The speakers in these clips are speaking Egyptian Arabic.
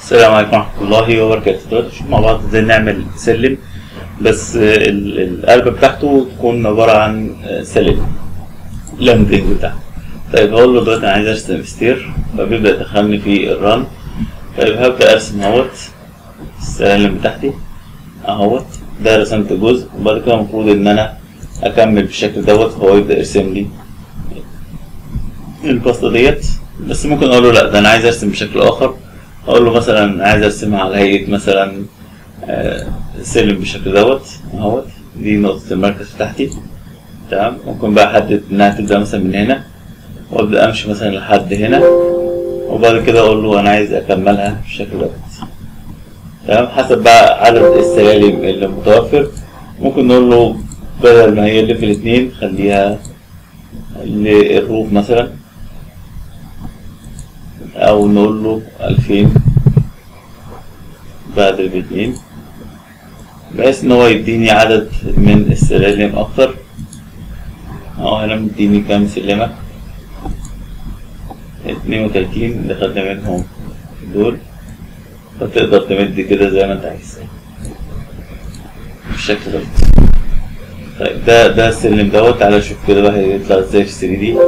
السلام عليكم ورحمة الله وبركاته دلوقتي نشوف مع بعض ازاي نعمل سلم بس ال- القلبة بتاعته تكون عبارة عن سلم لاندنج بتاعته طيب هقول له دلوقتي أنا عايز أرسم ستير فبيبدأ يدخلني في الران طيب هبدأ أرسم اهوت السلالم بتاعتي اهوت ده رسمت جزء وبعد كده المفروض إن أنا أكمل بالشكل دوت فهو يبدأ يرسم لي البسطة ديت بس ممكن أقول له لأ ده أنا عايز أرسم بشكل آخر اقول له مثلا عايز ارسمها على هيئه مثلا آه، سلم بالشكل دوت اهوت دي نقطه المركز بتاعتي تمام ممكن بقى احدد انها تبدا مثلا من هنا وابدا امشي مثلا لحد هنا وبعد كده اقول له انا عايز اكملها بالشكل دوت تمام حسب بقى عدد السلالم اللي متوفر ممكن نقول له بدل ما هي ليفل اتنين خليها للروف مثلا او نقول له ألفين بعد الاتنين بحيث ان هو يديني عدد من السلالم اكتر اهو هنا مديني كام سلمة اتنين وتلاتين اللي خدنا منهم دول فتقدر تمد كده زي ما انت عايز بالشكل ده طيب ده ده السلم دوت تعالى نشوف كده بقى هيطلع ازاي في 3 دي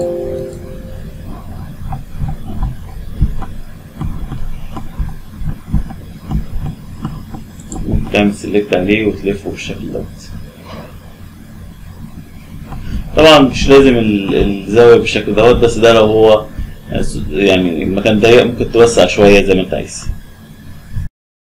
تعمل سيلكت عليه وتلفه بالشكل دوت طبعا مش لازم ال- الزاوية بالشكل دوت بس ده لو هو يعني المكان ضيق ممكن توسع شوية زي ما انت عايز